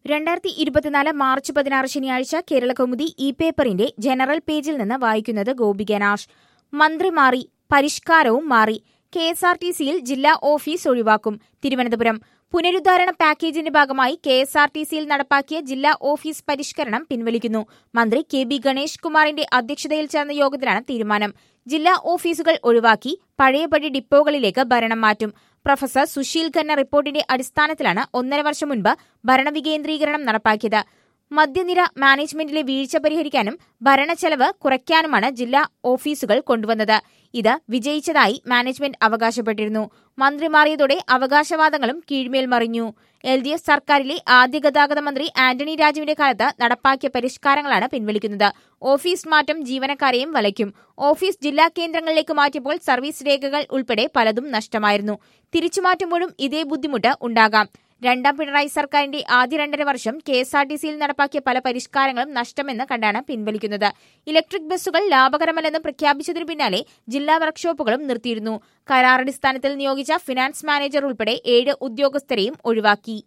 രണ്ടായിരത്തി ഇരുപത്തിനാല് മാർച്ച് പതിനാറ് ശനിയാഴ്ച കേരള കൗമുദി ഇ പേപ്പറിന്റെ ജനറൽ പേജിൽ നിന്ന് വായിക്കുന്നത് ഗോപികനാശ് മന്ത്രി മാറി പരിഷ്കാരവും മാറി കെ എസ് ആർ ടി സിയിൽ ജില്ലാ ഓഫീസ് ഒഴിവാക്കും തിരുവനന്തപുരം പുനരുദ്ധാരണ പാക്കേജിന്റെ ഭാഗമായി കെ എസ് ആർ ടി സിയിൽ നടപ്പാക്കിയ ജില്ലാ ഓഫീസ് പരിഷ്കരണം പിൻവലിക്കുന്നു മന്ത്രി കെ ബി ഗണേഷ് കുമാറിന്റെ അധ്യക്ഷതയിൽ ചേർന്ന യോഗത്തിലാണ് തീരുമാനം ജില്ലാ ഓഫീസുകൾ ഒഴിവാക്കി പഴയപടി ഡിപ്പോകളിലേക്ക് ഭരണം മാറ്റും പ്രൊഫസർ സുശീൽ ഖന്ന റിപ്പോർട്ടിന്റെ അടിസ്ഥാനത്തിലാണ് ഒന്നര വർഷം മുൻപ് ഭരണവികേന്ദ്രീകരണം നടപ്പാക്കിയത് മദ്യനിര മാനേജ്മെന്റിലെ വീഴ്ച പരിഹരിക്കാനും ഭരണച്ചെലവ് കുറയ്ക്കാനുമാണ് ജില്ലാ ഓഫീസുകൾ കൊണ്ടുവന്നത് ഇത് വിജയിച്ചതായി മാനേജ്മെന്റ് അവകാശപ്പെട്ടിരുന്നു മന്ത്രി മാറിയതോടെ അവകാശവാദങ്ങളും കീഴ്മേൽ മറിഞ്ഞു എൽ ഡി എഫ് സർക്കാരിലെ ആദ്യ ഗതാഗത മന്ത്രി ആന്റണി രാജുവിന്റെ കാലത്ത് നടപ്പാക്കിയ പരിഷ്കാരങ്ങളാണ് പിൻവലിക്കുന്നത് ഓഫീസ് മാറ്റം ജീവനക്കാരെയും വലയ്ക്കും ഓഫീസ് ജില്ലാ കേന്ദ്രങ്ങളിലേക്ക് മാറ്റിയപ്പോൾ സർവീസ് രേഖകൾ ഉൾപ്പെടെ പലതും നഷ്ടമായിരുന്നു തിരിച്ചുമാറ്റുമ്പോഴും ഇതേ ബുദ്ധിമുട്ട് ഉണ്ടാകാം രണ്ടാം പിണറായി സർക്കാരിന്റെ ആദ്യ രണ്ടര വർഷം കെ എസ് ആർ ടി സിയിൽ നടപ്പാക്കിയ പല പരിഷ്കാരങ്ങളും നഷ്ടമെന്ന് കണ്ടാണ് പിൻവലിക്കുന്നത് ഇലക്ട്രിക് ബസ്സുകൾ ലാഭകരമല്ലെന്ന് പ്രഖ്യാപിച്ചതിനു പിന്നാലെ ജില്ലാ വർക്ക്ഷോപ്പുകളും നിർത്തിയിരുന്നു കരാറടിസ്ഥാനത്തിൽ നിയോഗിച്ച ഫിനാൻസ് മാനേജർ ഉൾപ്പെടെ ഏഴ് ഉദ്യോഗസ്ഥരെയും ഒഴിവാക്കി